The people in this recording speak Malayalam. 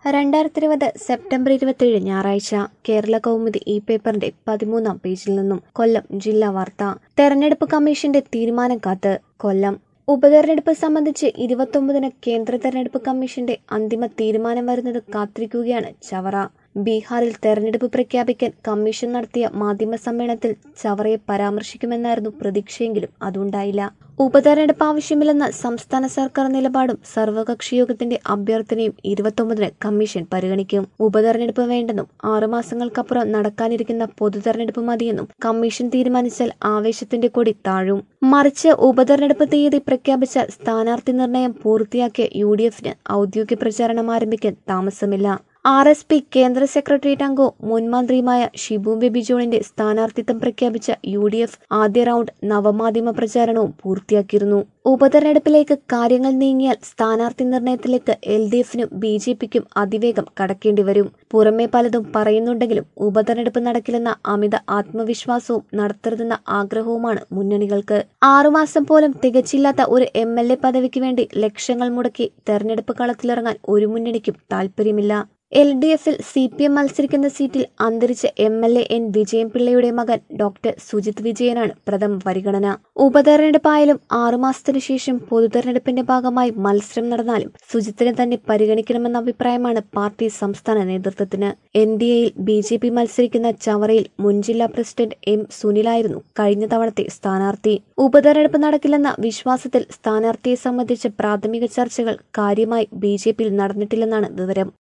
രണ്ടായിരത്തി ഇരുപത് സെപ്റ്റംബർ ഇരുപത്തിയേഴ് ഞായറാഴ്ച കേരള കൗമുദി ഈ പേപ്പറിന്റെ പതിമൂന്നാം പേജിൽ നിന്നും കൊല്ലം ജില്ലാ വാർത്ത തെരഞ്ഞെടുപ്പ് കമ്മീഷന്റെ തീരുമാനം കാത്ത് കൊല്ലം ഉപതെരഞ്ഞെടുപ്പ് സംബന്ധിച്ച് ഇരുപത്തൊമ്പതിന് കേന്ദ്ര തെരഞ്ഞെടുപ്പ് കമ്മീഷന്റെ അന്തിമ തീരുമാനം വരുന്നത് കാത്തിരിക്കുകയാണ് ചവറ ബീഹാറിൽ തെരഞ്ഞെടുപ്പ് പ്രഖ്യാപിക്കാൻ കമ്മീഷൻ നടത്തിയ മാധ്യമ സമ്മേളനത്തിൽ ചവറയെ പരാമർശിക്കുമെന്നായിരുന്നു പ്രതീക്ഷയെങ്കിലും അതുണ്ടായില്ല ഉപതെരഞ്ഞെടുപ്പ് ആവശ്യമില്ലെന്ന സംസ്ഥാന സർക്കാർ നിലപാടും സർവകക്ഷി യോഗത്തിന്റെ അഭ്യർത്ഥനയും ഇരുപത്തൊമ്പതിന് കമ്മീഷൻ പരിഗണിക്കും ഉപതെരഞ്ഞെടുപ്പ് വേണ്ടെന്നും ആറുമാസങ്ങൾക്കപ്പുറം നടക്കാനിരിക്കുന്ന പൊതുതെരഞ്ഞെടുപ്പ് മതിയെന്നും കമ്മീഷൻ തീരുമാനിച്ചാൽ ആവേശത്തിന്റെ കൊടി താഴും മറിച്ച് ഉപതെരഞ്ഞെടുപ്പ് തീയതി പ്രഖ്യാപിച്ച സ്ഥാനാർത്ഥി നിർണയം പൂർത്തിയാക്കിയ യു ഡി എഫിന് ഔദ്യോഗിക പ്രചാരണം ആരംഭിക്കാൻ താമസമില്ല ആർ എസ് പി കേന്ദ്ര സെക്രട്ടേറിയറ്റ് അംഗവും മുൻ മന്ത്രിയുമായ ഷിബു ബേബി ജോണിന്റെ സ്ഥാനാർത്ഥിത്വം പ്രഖ്യാപിച്ച യു ഡി എഫ് ആദ്യ റൗണ്ട് നവമാധ്യമ പ്രചാരണവും പൂർത്തിയാക്കിയിരുന്നു ഉപതെരഞ്ഞെടുപ്പിലേക്ക് കാര്യങ്ങൾ നീങ്ങിയാൽ സ്ഥാനാർത്ഥി നിർണയത്തിലേക്ക് എൽ ഡി എഫിനും ബി ജെ പിക്കും അതിവേഗം കടക്കേണ്ടി വരും പുറമെ പലതും പറയുന്നുണ്ടെങ്കിലും ഉപതെരഞ്ഞെടുപ്പ് നടക്കില്ലെന്ന അമിത ആത്മവിശ്വാസവും നടത്തരുതെന്ന ആഗ്രഹവുമാണ് മുന്നണികൾക്ക് ആറുമാസം പോലും തികച്ചില്ലാത്ത ഒരു എം എൽ എ പദവിക്ക് വേണ്ടി ലക്ഷങ്ങൾ മുടക്കി തെരഞ്ഞെടുപ്പ് കളത്തിലിറങ്ങാൻ ഒരു മുന്നണിക്കും താൽപ്പര്യമില്ല എൽ ഡി എഫിൽ സി പി എം മത്സരിക്കുന്ന സീറ്റിൽ അന്തരിച്ച എം എൽ എ എൻ വിജയൻപിള്ളയുടെ മകൻ ഡോക്ടർ സുജിത് വിജയനാണ് പ്രഥമ പരിഗണന ഉപതെരഞ്ഞെടുപ്പായാലും ആറുമാസത്തിനു ശേഷം പൊതുതെരഞ്ഞെടുപ്പിന്റെ ഭാഗമായി മത്സരം നടന്നാലും സുജിത്തിനെ തന്നെ പരിഗണിക്കണമെന്ന അഭിപ്രായമാണ് പാർട്ടി സംസ്ഥാന നേതൃത്വത്തിന് എൻ ഡി എയിൽ ബി ജെ പി മത്സരിക്കുന്ന ചവറയിൽ മുൻ ജില്ലാ പ്രസിഡന്റ് എം സുനിലായിരുന്നു കഴിഞ്ഞ തവണത്തെ സ്ഥാനാർത്ഥി ഉപതെരഞ്ഞെടുപ്പ് നടക്കില്ലെന്ന വിശ്വാസത്തിൽ സ്ഥാനാർത്ഥിയെ സംബന്ധിച്ച പ്രാഥമിക ചർച്ചകൾ കാര്യമായി ബി ജെ പിയിൽ നടന്നിട്ടില്ലെന്നാണ് വിവരം